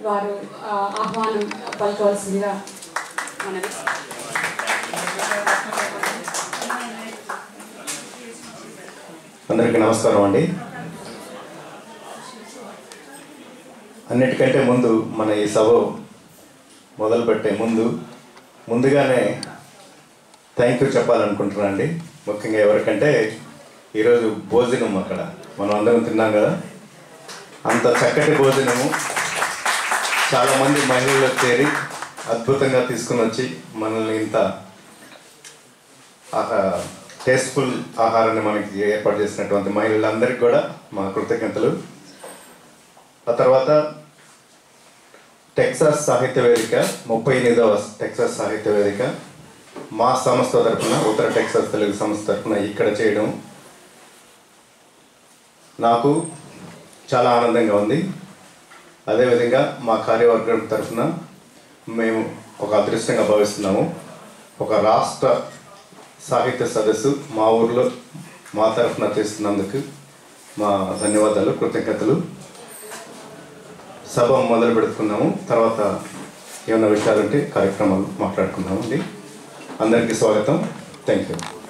వారు ఆ, ఆహ్వానం పలకవలసిందిగా మనవి అందరికీ నమస్కారం అండి అన్నిటికంటే ముందు మన ఈ సభ మొదలుపెట్టే ముందు ముందుగానే థ్యాంక్ యూ చెప్పాలనుకుంటున్నాను అండి ముఖ్యంగా ఎవరికంటే ఈరోజు భోజనం అక్కడ మనం అందరం తిన్నాం కదా అంత చక్కటి భోజనము చాలామంది మహిళలు అద్భుతంగా తీసుకుని వచ్చి మనల్ని ఇంత టేస్ట్ఫుల్ ఆహారాన్ని మనకి ఏర్పాటు చేసినటువంటి మహిళలందరికీ కూడా మా కృతజ్ఞతలు ఆ తర్వాత టెక్సాస్ సాహిత్య వేదిక ముప్పై ఎనిమిదవ టెక్సాస్ సాహిత్య వేదిక మా సంస్థ తరఫున ఉత్తర టెక్సాస్ తెలుగు సంస్థ తరఫున ఇక్కడ చేయడం నాకు చాలా ఆనందంగా ఉంది అదేవిధంగా మా కార్యవర్గం తరఫున మేము ఒక అదృష్టంగా భావిస్తున్నాము ఒక రాష్ట్ర సాహిత్య సదస్సు మా ఊర్లో మా తరఫున చేస్తున్నందుకు మా ధన్యవాదాలు కృతజ్ఞతలు సభ మొదలు పెడుతున్నాము తర్వాత ఏమైనా విషయాలుంటే కార్యక్రమాలు మాట్లాడుకుందామండి అందరికీ స్వాగతం థ్యాంక్ యూ